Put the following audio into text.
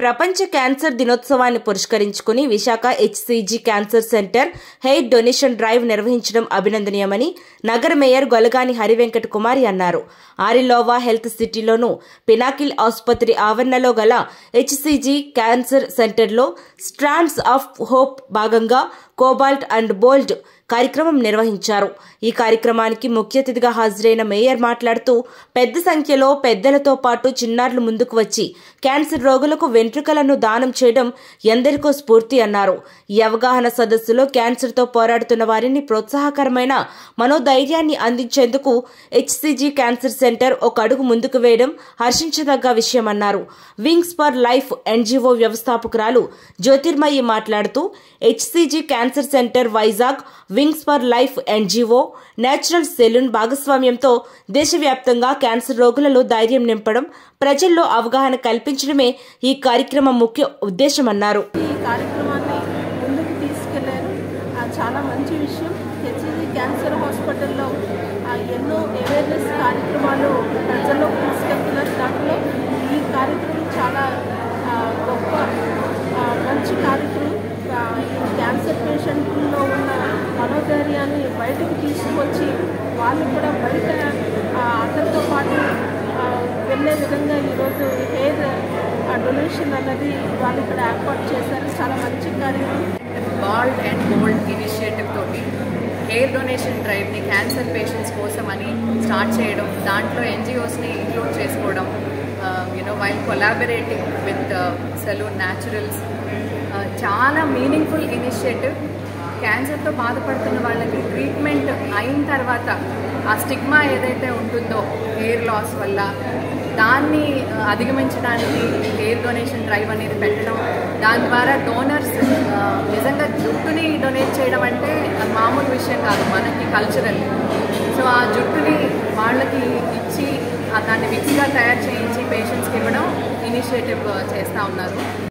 ప్రపంచ క్యాన్సర్ దినోత్సవాన్ని పురస్కరించుకుని Visakha HCG cancer centre hair donation drive నిర్వహించడం అభినందనీయమని నగర మేయర్ గొలగాని హరివెంకట కుమారి అన్నారు ఆరిలోవా హెల్త్ సిటీలోను పినాకిల్ ఆసుపత్రి ఆవరణలో గల హెచ్సిజి క్యాన్సర్ సెంటర్లో స్ట్రాండ్స్ ఆఫ్ హోప్ భాగంగా కోబాల్ట్ అండ్ బోల్డ్ కార్యక్రమం నిర్వహించారు ఈ కార్యక్రమానికి ముఖ్య అతిథిగా హాజరైన మేయర్ మాట్లాడుతూ పెద్ద సంఖ్యలో పెద్దలతో పాటు చిన్నారులు ముందుకు వచ్చి క్యాన్సర్ రోగులకు వెంట్రుకలను దానం చేయడం ఎందరికో స్ఫూర్తి అన్నారు ఈ అవగాహన సదస్సులో క్యాన్సర్తో పోరాడుతున్న వారిని ప్రోత్సాహకరమైన మనోధైర్యాన్ని అందించేందుకు హెచ్సిజి క్యాన్సర్ సెంటర్ ఒక అడుగు ముందుకు వేయడం హర్షించదగ్గ విషయమన్నారు వింగ్స్ ఫర్ లైఫ్ ఎన్జిఓ వ్యవస్థాపకురాలు జ్యోతిర్మయి మాట్లాడుతూ HCG cancer centre Vizag wings for life NGO natural salon భాగస్వామ్యంతో దేశవ్యాప్తంగా క్యాన్సర్ రోగులలో ధైర్యం నింపడం ప్రజల్లో అవగాహన కల్పించడమే ఈ కార్యక్రమం ముఖ్య ఉద్దేశమన్నారు ఈ కార్యక్రమాన్ని ముందుకు తీసుకెళ్లారు ఆ, చాలా మంచి విషయం హెచ్ఈజీ క్యాన్సర్ హాస్పిటల్లో ఆ, ఎన్నో అవేర్నెస్ కార్యక్రమాలు ప్రజల్లో తీసుకెళ్తున్నారు దాంట్లో ఈ కార్యక్రమం చాలా ఆ, గొప్ప ఆ, మంచి కార్యక్రమం ఆ, ఈ క్యాన్సర్ పేషెంట్లో ఉన్న మనోధైర్యాన్ని బయటకు తీసుకొచ్చి వాళ్ళు కూడా బయట ఆ, అందరితో పాటు ఆ, వెళ్ళే విధంగా ఈరోజు హెయిర్ డొనేషన్ అన్నది వాళ్ళు ఇక్కడ ఏర్పాటు చేశారు చాలా మంచి కార్యక్రమం బాల్డ్ అండ్ గోల్డ్ ఇనిషియేటివ్ తోటి హెయిర్ డొనేషన్ డ్రైవ్ని క్యాన్సర్ పేషెంట్స్ కోసం అని స్టార్ట్ చేయడం దాంట్లో ఎన్జిఓస్ని ఇంక్లూడ్ చేసుకోవడం you know while collaborating with salon naturals చాలా మీనింగ్ఫుల్ ఇనిషియేటివ్ క్యాన్సర్తో బాధపడుతున్న వాళ్ళకి ట్రీట్మెంట్ అయిన తర్వాత ఆ స్టిగ్మా ఏదైతే ఉంటుందో హెయిర్ లాస్ వల్ల దాన్ని ఆ, అధిగమించడానికి హెయిర్ డొనేషన్ డ్రైవ్ అనేది పెట్టడం దాని ద్వారా డోనర్స్ నిజంగా జుట్టుని డొనేట్ చేయడం అంటే అది మామూలు విషయం కాదు మనకి కల్చరల్ సో ఆ జుట్టుని వాళ్ళకి ఇచ్చి ఆ దాన్ని మిక్స్గా తయారు చేయించి పేషెంట్స్కి ఇవ్వడం ఇనిషియేటివ్ చేస్తూ ఉన్నారు